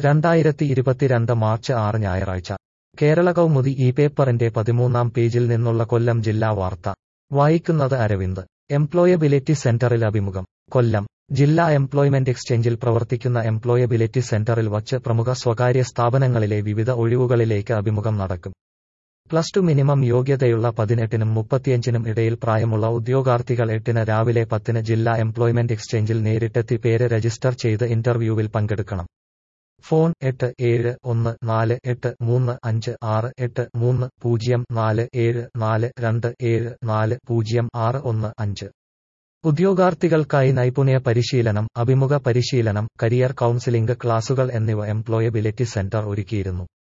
രണ്ടായിരത്തി ഇരുപത്തിരണ്ട് മാർച്ച് ആറ് ഞായറാഴ്ച കേരള കൗമുദി ഈ പേപ്പറിന്റെ പതിമൂന്നാം പേജിൽ നിന്നുള്ള കൊല്ലം ജില്ലാ വാർത്ത വായിക്കുന്നത് അരവിന്ദ് എംപ്ലോയബിലിറ്റി സെന്ററിൽ അഭിമുഖം കൊല്ലം ജില്ലാ എംപ്ലോയ്മെന്റ് എക്സ്ചേഞ്ചിൽ പ്രവർത്തിക്കുന്ന എംപ്ലോയബിലിറ്റി സെന്ററിൽ വച്ച് പ്രമുഖ സ്വകാര്യ സ്ഥാപനങ്ങളിലെ വിവിധ ഒഴിവുകളിലേക്ക് അഭിമുഖം നടക്കും പ്ലസ് ടു മിനിമം യോഗ്യതയുള്ള പതിനെട്ടിനും മുപ്പത്തിയഞ്ചിനും ഇടയിൽ പ്രായമുള്ള ഉദ്യോഗാർത്ഥികൾ എട്ടിന് രാവിലെ പത്തിന് ജില്ലാ എംപ്ലോയ്മെന്റ് എക്സ്ചേഞ്ചിൽ നേരിട്ടെത്തി പേര് രജിസ്റ്റർ ചെയ്ത് ഇന്റർവ്യൂവിൽ പങ്കെടുക്കണം ഫോൺ എട്ട് ഏഴ് ഒന്ന് നാല് എട്ട് മൂന്ന് അഞ്ച് ആറ് എട്ട് മൂന്ന് പൂജ്യം നാല് ഏഴ് നാല് രണ്ട് ഏഴ് നാല് പൂജ്യം ആറ് ഒന്ന് അഞ്ച് ഉദ്യോഗാർത്ഥികൾക്കായി നൈപുണ്യ പരിശീലനം അഭിമുഖ പരിശീലനം കരിയർ കൗൺസിലിംഗ് ക്ലാസുകൾ എന്നിവ എംപ്ലോയബിലിറ്റി സെന്റർ ഒരുക്കിയിരുന്നു